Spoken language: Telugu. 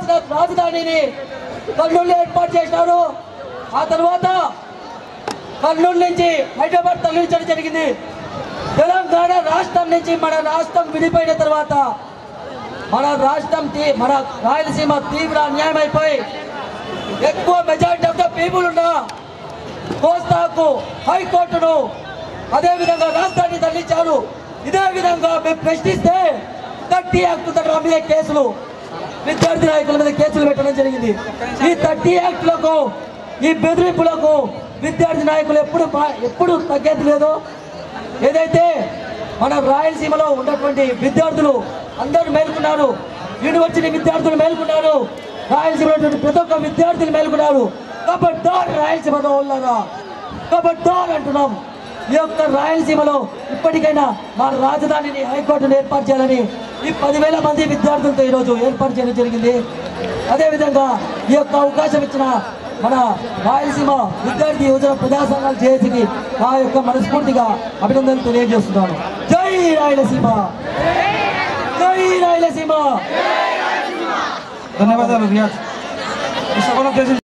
కావాల్సిన రాజధానిని కర్నూలు ఏర్పాటు చేసినారు ఆ తర్వాత కర్నూలు నుంచి హైదరాబాద్ తరలించడం జరిగింది తెలంగాణ రాష్ట్రం నుంచి మన రాష్ట్రం విడిపోయిన తర్వాత మన రాష్ట్రం తీ- మన రాయలసీమ తీవ్ర అన్యాయం అయిపోయి ఎక్కువ మెజారిటీ ఆఫ్ ద పీపుల్ ఉన్న కోస్తాకు హైకోర్టును అదే విధంగా రాష్ట్రాన్ని తరలించారు ఇదే విధంగా మేము ప్రశ్నిస్తే థర్టీ యాక్ట్ దగ్గర మీద కేసులు విద్యార్థి నాయకుల మీద కేసులు పెట్టడం జరిగింది ఈ థర్టీ యాక్ట్లకు ఈ బెదిరింపులకు విద్యార్థి నాయకులు ఎప్పుడు మా- ఎప్పుడు తగ్గేది లేదు ఏదైతే మన రాయలసీమలో ఉన్నటువంటి విద్యార్థులు అందరూ మేల్కొన్నారు యూనివర్సిటీ విద్యార్థులు మేల్కొన్నారు రాయలసీమలో ఉన్నటువంటి ప్రతి ఒక్క విద్యార్థులు మేల్కొన్నారు కబడ్డార్ రాయలసీమలో ఉన్నారా కబడ్డార్ అంటున్నాం ఈ యొక్క రాయలసీమలో ఇప్పటికైనా మా రాజధానిని హైకోర్టును ఏర్పాటు చేయాలని ఈ పదివేల మంది విద్యార్థులతో ఈరోజు ఏర్పాటు చేయడం జరిగింది అదేవిధంగా ఈ యొక్క అవకాశం ఇచ్చిన మన రాయలసీమ విద్యార్థి యువజన ప్రజా సంఘాల జేఏసీకి నా యొక్క మనస్ఫూర్తిగా అభినందనలు తెలియజేస్తున్నాను జై రాయలసీమ జై రాయలసీమ ధన్యవాదాలు రియాజ్ ఈ సభను ఉద్దేశించి